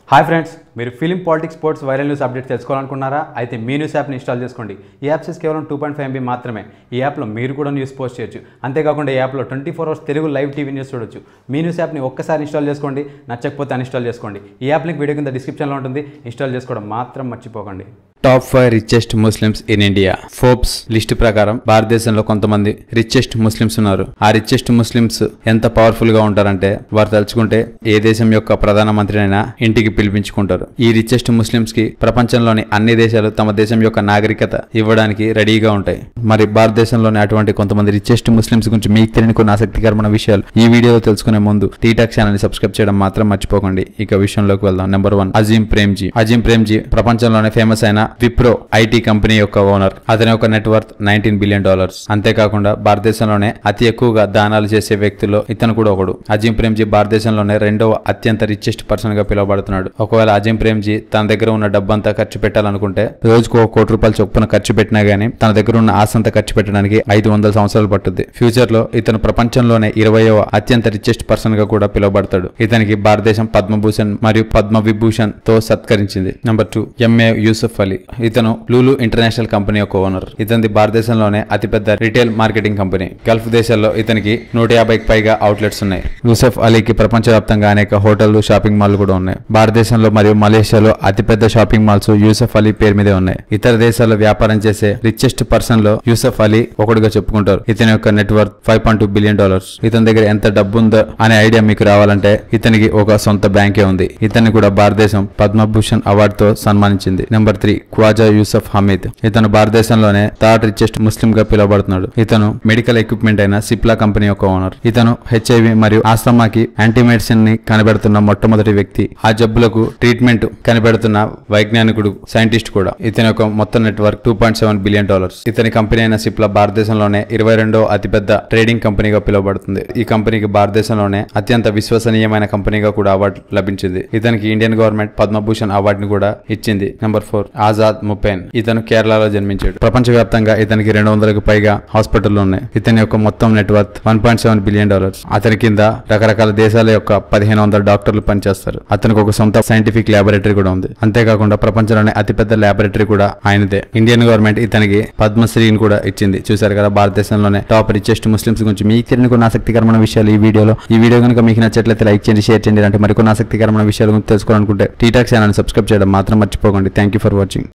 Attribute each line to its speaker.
Speaker 1: hi friends మీరు film politics sports viral news update తెలుసుకోవాలనుకున్నారా అయితే మీ న్యూస్ యాప్ని ఇన్స్టాల్ చేసుకోండి ఈ యాప్స్ కేవలం టూ పాయింట్ ఫైవ్ ఎంబీ మాత్రమే ఈ యాప్లో మీరు కూడా న్యూస్ పోస్ట్ చేయొచ్చు అంతేకాకుండా ఈ యాప్లో twenty four hours Telugu live TV news చూడొచ్చు మీ న్యూస్ యాప్ని ఒక్కసారి ఇన్స్టాల్ చేసుకోండి నచ్చకపోతే అన్ఇన్స్టాల్ చేసుకోండి ఈ యాప్ లింక్ వీడియో కింద డిస్క్రిప్షన్లో ఉంటుంది ఇన్స్టాల్ చేసుకోవడం మాత్రం మర్చిపోకండి top five richest Muslims in India Forbes list ప్రకారం భారతదేశంలో కొంతమంది రిచెస్ట్ ముస్లిమ్స్ ఉన్నారు ఆ రిచెస్ట్ ముస్లిమ్స్ ఎంత పవర్ఫుల్ గా ఉంటారంటే వారు తలుచుకుంటే ఏ దేశం యొక్క ప్రధానమంత్రినైనా ఇంటికి పిలిపించుకుంటారు ఈ రిచెస్ట్ ముస్లిమ్స్ కి ప్రపంచంలోని అన్ని దేశాలు తమ దేశం యొక్క నాగరికత ఇవ్వడానికి రెడీగా ఉంటాయి మరి భారతదేశంలోని అటువంటి కొంతమంది రిచెస్ట్ ముస్లిమ్స్ గురించి మీకు తెలియని కొన్ని ఆసక్తికరమైన విషయాలు ఈ వీడియోలో తెలుసుకునే ముందు టీటాక్ ఛానల్ ని సబ్స్క్రైబ్ చేయడం మాత్రం మర్చిపోకండి ఇక విషయంలోకి వెళ్దాం నెంబర్ వన్ అజీం ప్రేమ్జీ అజీం ప్రేమ్జీ ప్రపంచంలోనే ఫేమస్ అయిన విప్రో ఐటీ కంపెనీ యొక్క ఓనర్ అతని యొక్క నెట్వర్త్ నైన్టీన్ బిలియన్ డాలర్స్ అంతేకాకుండా భారతదేశంలోనే అతి ఎక్కువగా దానాలు చేసే వ్యక్తుల్లో ఇతను కూడా ఒకడు అజీం ప్రేమ్జీ భారతదేశంలోనే రెండవ అత్యంత రిచెస్ట్ పర్సన్ గా పిలువబడుతున్నాడు ఒకవేళ అజీం ప్రేమ్జీ తన దగ్గర ఉన్న డబ్బంతా ఖర్చు పెట్టాలనుకుంటే రోజుకు ఒక కోటి రూపాయలు చొప్పున ఖర్చు పెట్టినా గానీ తన దగ్గర ఉన్న ఆశంతా ఖర్చు పెట్టడానికి ఐదు వందల సంవత్సరాలు పట్టుద్ది ఫ్యూచర్ లో ఇతను ప్రపంచంలోనే ఇరవయవ అత్యంత రిచెస్ట్ పర్సన్ గా కూడా పిలువబడతాడు ఇతనికి భారతదేశం పద్మభూషణ్ మరియు పద్మ విభూషణ్ తో సత్కరించింది number two MA Yusuff Ali ఇతను లూలు ఇంటర్నేషనల్ కంపెనీ యొక్క ఓనర్ ఇతనిది భారతదేశంలోనే అతిపెద్ద రిటైల్ మార్కెటింగ్ కంపెనీ గల్ఫ్ దేశాల్లో ఇతనికి నూట యాభైకి పైగా అవుట్లెట్స్ ఉన్నాయి యూసఫ్ అలీకి ప్రపంచవ్యాప్తంగా అనేక హోటళ్లు షాపింగ్ మాల్ కూడా ఉన్నాయి భారతదేశంలో మరియు మలేషియాలో అతిపెద్ద షాపింగ్ మాల్స్ యూసఫ్ అలీ పేరు మీదే ఉన్నాయి ఇతర దేశాల్లో వ్యాపారం చేసే రిచెస్ట్ పర్సన్ లో యూసఫ్ అలీ ఒకటిగా చెప్పుకుంటారు ఇతని యొక్క network five point two billion dollars ఇతని దగ్గర ఎంత డబ్బు ఉందో అనే ఐడియా మీకు రావాలంటే ఇతనికి ఒక సొంత బ్యాంకే ఉంది ఇతన్ని కూడా భారతదేశం పద్మభూషణ్ అవార్డు తో సన్మానించింది నెంబర్ త్రీ క్వాజా యూసఫ్ హమీద్ ఇతను భారతదేశంలోనే థర్డ్ రిచెస్ట్ ముస్లిం గా పిలువబడుతున్నాడు ఇతను మెడికల్ ఎక్విప్మెంట్ అయిన సిప్లా కంపెనీ యొక్క ఓనర్ ఇతను హెచ్ఐవి మరియు ఆస్తమాకి యాంటీ మెడిసిన్ ని కనిపెడుతున్న మొట్టమొదటి వ్యక్తి ఆ జబ్బులకు ట్రీట్మెంట్ కనిపెడుతున్న వైజ్ఞానికుడు సైంటిస్ట్ కూడా ఇతని యొక్క మొత్తం network two point seven billion dollars ఇతని కంపెనీ అయిన సిప్లా భారతదేశంలోనే ఇరవై రెండో అతిపెద్ద ట్రేడింగ్ కంపెనీగా పిలువబడుతుంది ఈ కంపెనీకి భారతదేశంలోనే అత్యంత విశ్వసనీయమైన కంపెనీగా కూడా అవార్డు లభించింది ఇతనికి ఇండియన్ గవర్నమెంట్ పద్మభూషణ్ అవార్డుని కూడా ఇచ్చింది నెంబర్ ఫోర్ ఆజాద్ ముపేన్ ఇతను కేరళలో జన్మించాడు ప్రపంచవ్యాప్తంగా ఇతనికి రెండు వందలకు పైగా హాస్పిటల్ ఉన్నాయి ఇతని యొక్క మొత్తం network one point seven billion dollars అతని కింద రకరకాల దేశాల యొక్క పదిహేను వందల డాక్టర్లు పనిచేస్తారు అతనికి ఒక సొంత సైంటిఫిక్ ల్యాబొరేటరీ కూడా ఉంది అంతేకాకుండా ప్రపంచంలోనే అతిపెద్ద ల్యాబొరేటరీ కూడా ఆయనదే ఇండియన్ గవర్నమెంట్ ఇతనికి పద్మశ్రీని కూడా ఇచ్చింది చూసారు కదా భారతదేశంలోనే టాప్ రిచెస్ట్ ముస్లిమ్స్ గురించి మీకు తెలియని కొన్ని ఆసక్తికరమైన విషయాలు ఈ వీడియోలో ఈ వీడియో కనుక మీకు నచ్చట్లయితే లైక్ చేయండి షేర్ చేయండి అంటే మరికొన్ని ఆసక్తికరమైన విషయాల గురించి తెలుసుకోవాలనుకుంటే టీటాక్ ఛానల్ సబ్స్క్రైబ్ చేయడం మాత్రం మర్చిపోకండి థ్యాంక్ యూ ఫర్ వాచింగ్